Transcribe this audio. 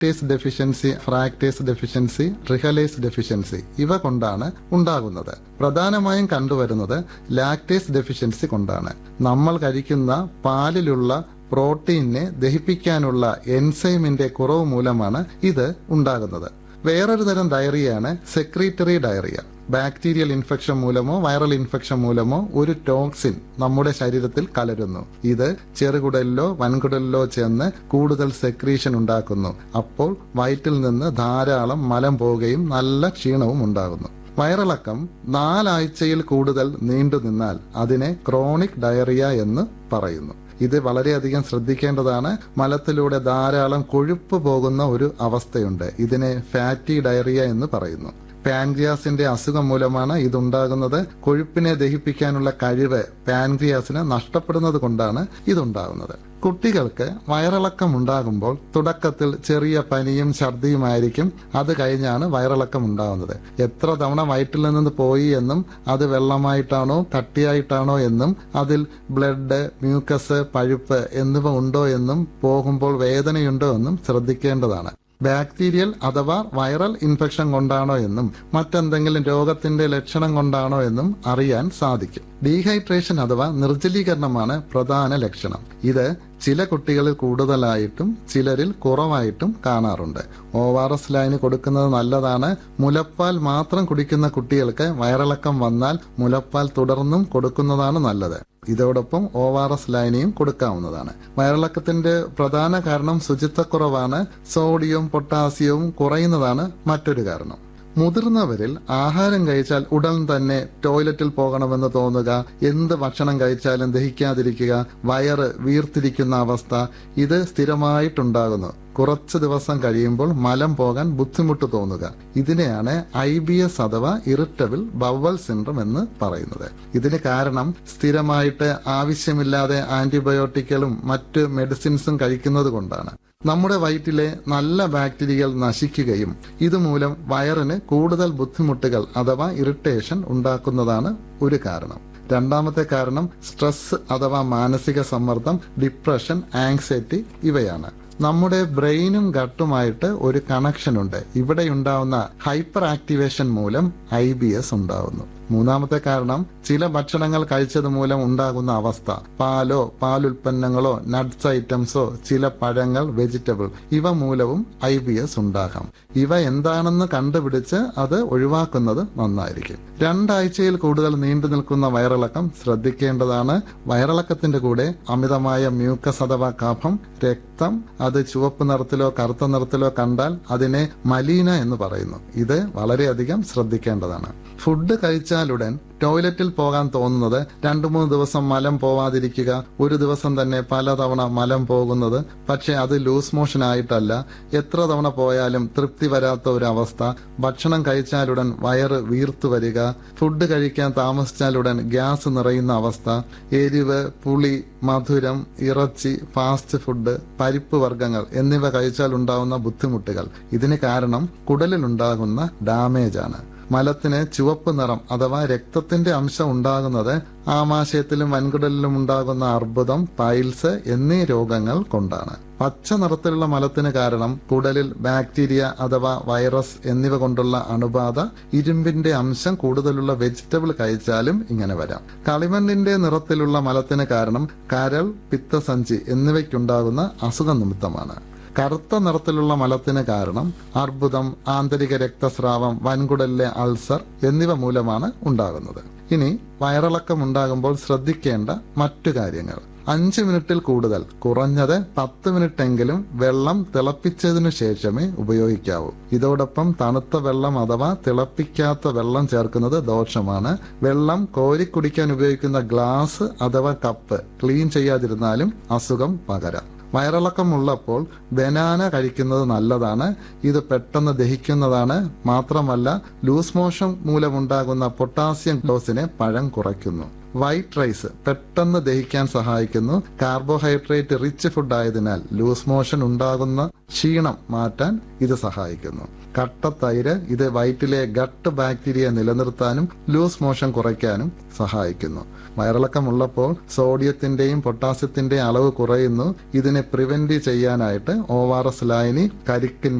lactase deficiency fructase deficiency trehalase deficiency ഇവ കൊണ്ടാണ് ഉണ്ടാകുന്നത് പ്രധാനമായും കണ്ടുവരുന്നത് ലാക്ടേസ് ഡെഫിഷ്യൻസി കൊണ്ടാണ് നമ്മൾ കഴിക്കുന്ന പാലിലുള്ള പ്രോട്ടീനെ ദഹിപ്പിക്കാനുള്ള എൻസൈമിന്റെ കുറവ് മൂലമാണ് ഇത് ഉണ്ടാകുന്നത് വേറൊരു തരം ഡയറിയാണ് സെക്രീറ്ററി ഡയറിയ ബാക്ടീരിയൽ ഇൻഫെക്ഷൻ മൂലമോ വൈറൽ ഇൻഫെക്ഷൻ മൂലമോ ഒരു ടോക്സിൻ നമ്മുടെ ശരീരത്തിൽ കലരുന്നു ഇത് ചെറുകുടലിലോ വൻകുടലിലോ ചെന്ന് കൂടുതൽ സെക്രീഷൻ ഉണ്ടാക്കുന്നു അപ്പോൾ വയറ്റിൽ നിന്ന് ധാരാളം മലം പോവുകയും നല്ല ക്ഷീണവും ഉണ്ടാകുന്നു വയറിളക്കം നാലാഴ്ചയിൽ കൂടുതൽ നീണ്ടു നിന്നാൽ അതിനെ ക്രോണിക് ഡയറിയ എന്ന് പറയുന്നു ഇത് വളരെയധികം ശ്രദ്ധിക്കേണ്ടതാണ് മലത്തിലൂടെ ധാരാളം കൊഴുപ്പ് പോകുന്ന ഒരു അവസ്ഥയുണ്ട് ഇതിനെ ഫാറ്റി ഡയറിയ എന്ന് പറയുന്നു പാൻക്രിയാസിന്റെ അസുഖം മൂലമാണ് ഇതുണ്ടാകുന്നത് കൊഴുപ്പിനെ ദഹിപ്പിക്കാനുള്ള കഴിവ് പാൻക്രിയാസിന് നഷ്ടപ്പെടുന്നത് കൊണ്ടാണ് ഇതുണ്ടാകുന്നത് കുട്ടികൾക്ക് വയറിളക്കം ഉണ്ടാകുമ്പോൾ തുടക്കത്തിൽ ചെറിയ പനിയും ഛർദിയുമായിരിക്കും അത് കഴിഞ്ഞാണ് വയറിളക്കം ഉണ്ടാകുന്നത് എത്ര തവണ വയറ്റിൽ നിന്ന് പോയി എന്നും അത് വെള്ളമായിട്ടാണോ കട്ടിയായിട്ടാണോ എന്നും അതിൽ ബ്ലഡ് മ്യൂക്കസ് പഴുപ്പ് എന്നിവ ഉണ്ടോ എന്നും പോകുമ്പോൾ വേദനയുണ്ടോ എന്നും ശ്രദ്ധിക്കേണ്ടതാണ് ബാക്ടീരിയൽ അഥവാ വൈറൽ ഇൻഫെക്ഷൻ കൊണ്ടാണോ എന്നും മറ്റെന്തെങ്കിലും രോഗത്തിന്റെ ലക്ഷണം കൊണ്ടാണോ എന്നും അറിയാൻ സാധിക്കും ഡീഹൈഡ്രേഷൻ അഥവാ നിർജ്ജലീകരണമാണ് പ്രധാന ലക്ഷണം ഇത് ചില കുട്ടികളിൽ കൂടുതലായിട്ടും ചിലരിൽ കുറവായിട്ടും കാണാറുണ്ട് ഒ ആർ എസ് ലൈന് കൊടുക്കുന്നത് നല്ലതാണ് മുലപ്പാൽ മാത്രം കുടിക്കുന്ന കുട്ടികൾക്ക് വയറിളക്കം വന്നാൽ മുലപ്പാൽ തുടർന്നും കൊടുക്കുന്നതാണ് നല്ലത് ഇതോടൊപ്പം ഒ ആർ എസ് ലൈനിയും കൊടുക്കാവുന്നതാണ് വയറിളക്കത്തിന്റെ പ്രധാന കാരണം ശുചിത്വക്കുറവാണ് സോഡിയവും പൊട്ടാസ്യവും കുറയുന്നതാണ് മറ്റൊരു കാരണം മുതിർന്നവരിൽ ആഹാരം കഴിച്ചാൽ ഉടൻ തന്നെ ടോയ്ലറ്റിൽ പോകണമെന്ന് തോന്നുക എന്ത് ഭക്ഷണം കഴിച്ചാലും ദഹിക്കാതിരിക്കുക വയറ് വീർത്തിരിക്കുന്ന അവസ്ഥ ഇത് സ്ഥിരമായിട്ടുണ്ടാകുന്നു കുറച്ച് ദിവസം കഴിയുമ്പോൾ മലം പോകാൻ ബുദ്ധിമുട്ട് തോന്നുക ഇതിനെയാണ് ഐ ബി എസ് അഥവാ ഇറിറ്റബിൾ ബവൽ സിൻഡ്രം എന്ന് പറയുന്നത് ഇതിന് കാരണം സ്ഥിരമായിട്ട് ആവശ്യമില്ലാതെ ആന്റിബയോട്ടിക്കുകളും മറ്റ് മെഡിസിൻസും കഴിക്കുന്നത് കൊണ്ടാണ് നമ്മുടെ വയറ്റിലെ നല്ല ബാക്ടീരിയകൾ നശിക്കുകയും ഇതുമൂലം വയറിന് കൂടുതൽ ബുദ്ധിമുട്ടുകൾ അഥവാ ഇറിറ്റേഷൻ ഉണ്ടാക്കുന്നതാണ് ഒരു കാരണം രണ്ടാമത്തെ കാരണം സ്ട്രെസ് അഥവാ മാനസിക സമ്മർദ്ദം ഡിപ്രഷൻ ആങ്സൈറ്റി ഇവയാണ് നമ്മുടെ ബ്രെയിനും ഗട്ടുമായിട്ട് ഒരു കണക്ഷൻ ഉണ്ട് ഇവിടെ ഉണ്ടാവുന്ന ഹൈപ്പർ ആക്ടിവേഷൻ മൂലം ഐ ബി എസ് ഉണ്ടാവുന്നു മൂന്നാമത്തെ കാരണം ചില ഭക്ഷണങ്ങൾ കഴിച്ചത് മൂലം ഉണ്ടാകുന്ന അവസ്ഥ പാലോ പാലുൽപ്പന്നങ്ങളോ നട്ട്സ് ഐറ്റംസോ ചില പഴങ്ങൾ വെജിറ്റബിൾ ഇവ മൂലവും ഐ ബി എസ് ഉണ്ടാകാം ഇവ എന്താണെന്ന് കണ്ടുപിടിച്ച് അത് ഒഴിവാക്കുന്നത് നന്നായിരിക്കും രണ്ടാഴ്ചയിൽ കൂടുതൽ നീണ്ടു നിൽക്കുന്ന വയറിളക്കം ശ്രദ്ധിക്കേണ്ടതാണ് വയറിളക്കത്തിന്റെ കൂടെ അമിതമായ മ്യൂക്കസ് അഥവാ കഫം രക്തം അത് ചുവപ്പ് നിറത്തിലോ കറുത്ത നിറത്തിലോ കണ്ടാൽ അതിനെ മലീന എന്ന് പറയുന്നു ഇത് വളരെയധികം ശ്രദ്ധിക്കേണ്ടതാണ് ഫുഡ് കഴിച്ചാലുടൻ ടോയ്ലറ്റിൽ പോകാൻ തോന്നുന്നത് രണ്ടു മൂന്ന് ദിവസം മലം പോവാതിരിക്കുക ഒരു ദിവസം തന്നെ പലതവണ മലം പോകുന്നത് പക്ഷെ അത് ലൂസ് മോഷൻ ആയിട്ടല്ല എത്ര തവണ പോയാലും തൃപ്തി വരാത്ത ഒരു അവസ്ഥ ഭക്ഷണം കഴിച്ചാലുടൻ വയറ് വീർത്തു വരിക ഫുഡ് കഴിക്കാൻ താമസിച്ചാലുടൻ ഗ്യാസ് നിറയുന്ന അവസ്ഥ എരിവ് പുളി മധുരം ഇറച്ചി ഫാസ്റ്റ് ഫുഡ് പരിപ്പ് വർഗ്ഗങ്ങൾ എന്നിവ കഴിച്ചാൽ ഉണ്ടാകുന്ന ബുദ്ധിമുട്ടുകൾ ഇതിന് കാരണം കുടലിലുണ്ടാകുന്ന ഡാമേജ് ആണ് മലത്തിന് ചുവപ്പ് നിറം അഥവാ രക്തത്തിന്റെ അംശം ഉണ്ടാകുന്നത് ആമാശയത്തിലും വൻകുടലിലും ഉണ്ടാകുന്ന അർബുദം പൈൽസ് എന്നീ രോഗങ്ങൾ കൊണ്ടാണ് പച്ച നിറത്തിലുള്ള മലത്തിന് കാരണം കുടലിൽ ബാക്ടീരിയ അഥവാ വൈറസ് എന്നിവ കൊണ്ടുള്ള അണുബാധ ഇരുമ്പിന്റെ അംശം കൂടുതലുള്ള വെജിറ്റബിൾ കഴിച്ചാലും ഇങ്ങനെ വരാം കളിമണ്ണിന്റെ നിറത്തിലുള്ള മലത്തിന് കാരണം കരൾ പിത്തസഞ്ചി എന്നിവയ്ക്കുണ്ടാകുന്ന അസുഖ നിമിത്തമാണ് കറുത്ത നിറത്തിലുള്ള മലത്തിന് കാരണം അർബുദം ആന്തരിക രക്തസ്രാവം വൻകുടലിലെ അൾസർ എന്നിവ മൂലമാണ് ഉണ്ടാകുന്നത് ഇനി വയറിളക്കം ഉണ്ടാകുമ്പോൾ ശ്രദ്ധിക്കേണ്ട മറ്റു കാര്യങ്ങൾ അഞ്ച് മിനിറ്റിൽ കൂടുതൽ കുറഞ്ഞത് പത്ത് മിനിറ്റെങ്കിലും വെള്ളം തിളപ്പിച്ചതിനു ശേഷമേ ഉപയോഗിക്കാവൂ ഇതോടൊപ്പം തണുത്ത വെള്ളം അഥവാ തിളപ്പിക്കാത്ത വെള്ളം ചേർക്കുന്നത് ദോഷമാണ് വെള്ളം കോരിക്കുടിക്കാൻ ഉപയോഗിക്കുന്ന ഗ്ലാസ് അഥവാ കപ്പ് ക്ലീൻ ചെയ്യാതിരുന്നാലും അസുഖം പകരാം വയറിളക്കമുള്ളപ്പോൾ ബനാന കഴിക്കുന്നത് നല്ലതാണ് ഇത് പെട്ടെന്ന് ദഹിക്കുന്നതാണ് മാത്രമല്ല ലൂസ് മോഷൻ മൂലമുണ്ടാകുന്ന പൊട്ടാസ്യം ഡോസിനെ പഴം കുറയ്ക്കുന്നു വൈറ്റ് റൈസ് പെട്ടെന്ന് ദഹിക്കാൻ സഹായിക്കുന്നു കാർബോഹൈഡ്രേറ്റ് റിച്ച് ഫുഡ് ആയതിനാൽ ലൂസ് മോഷൻ ഉണ്ടാകുന്ന ക്ഷീണം മാറ്റാൻ ഇത് സഹായിക്കുന്നു കട്ടത്തൈര് ഇത് വയറ്റിലെ ഗട്ട് ബാക്ടീരിയ നിലനിർത്താനും ലൂസ് മോഷൻ കുറയ്ക്കാനും സഹായിക്കുന്നു വയറിളക്കമുള്ളപ്പോൾ സോഡിയത്തിന്റെയും പൊട്ടാസ്യത്തിന്റെയും അളവ് കുറയുന്നു ഇതിനെ പ്രിവെന്റ് ചെയ്യാനായിട്ട് ഒ ആർ എസ് ലായനി കരിക്കിൻ